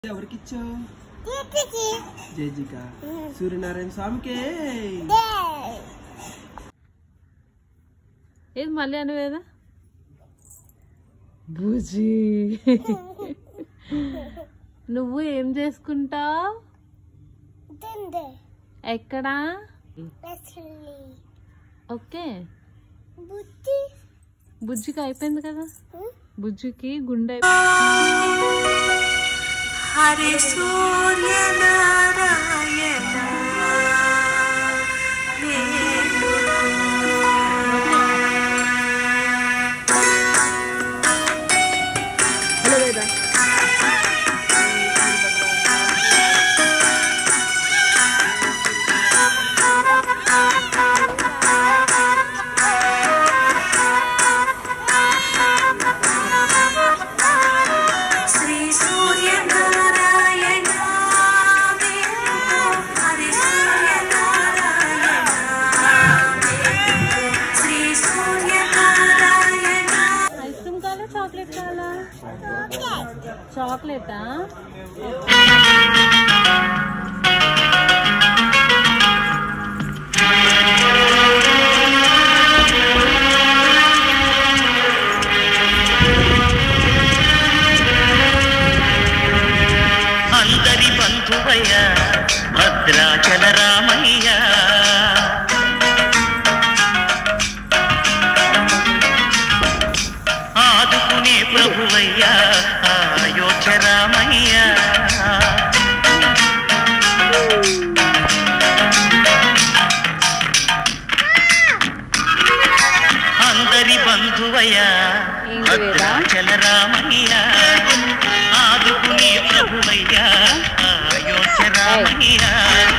ఎవరికిచ్చావు జేజిక సూర్యనారాయణ స్వామికే ఏది మళ్ళీ అనువేదా బుజీ నువ్వు ఏం చేసుకుంటావు ఎక్కడా ఓకే బుజ్జికి అయిపోయింది కదా బుజ్జికి గుండె హరి సూర్య నారాయణ శ్రీ సూర్య నారాయణ హరి సూర్య నారాయణ శ్రీ సూర్య నారాయణ ఐస్ క్రీమ్ కావాలా చాక్లెట్ కావాలా చాక్లెటా అందరి బంధువయ్య భద్రాచల రామయ్య ఆదుకునే ప్రభువయ్య అయోధ్య రామయ్య అందరి బంధువయ్య ఏంటి వేదా? భద్రాచల రామయ్య ఆదుకునే ప్రభువయ్య అయోధ్య రామయ్య